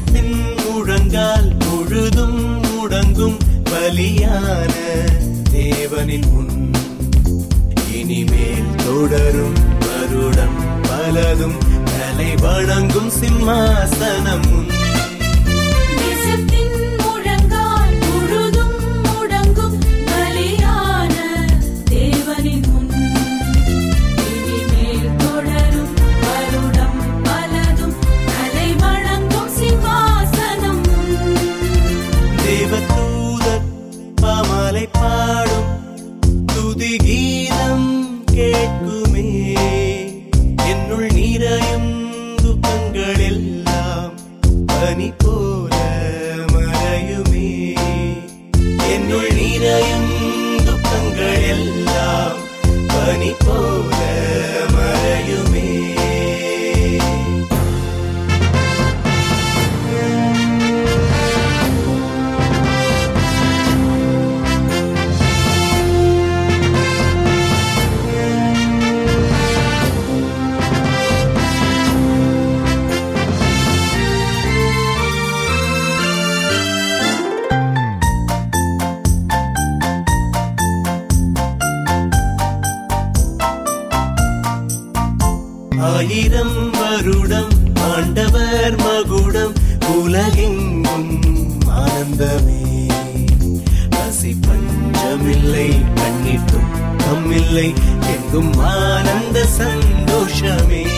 நேசத்தின் முழங்கால் முழுதும் முடங்கும் பலியான தேவனின் முன் இனிமேல் தொடரும் வருடம் பலதும் தலை வணங்கும் சிம்மாசனம் முன் நேசத்தின் முழங்கால் முழுதும் முடங்கும் பலியான தேவனின் முன் இனிமேல் தொடரும் வருடம் பலதும் தலை வணங்கும் சிம்மாசனம் முன் தேவதூதர் பாமாலை பாடும் துதி கீதம் கேட்குமே என்னுள் நிறையும் துக்கங்கள் எல்லாம் பனி போல மறையுமே என்னுள் நிறையும் துக்கங்கள் எல்லாம் பனி போல மறையுமே ஆயிரம் வருடம் ஆண்டவர் மகுடம் உலகெங்கும் ஆனந்தமே பசி பஞ்சமில்லை கண்ணீர் துக்கமில்லை எங்கும் ஆனந்த சந்தோஷமே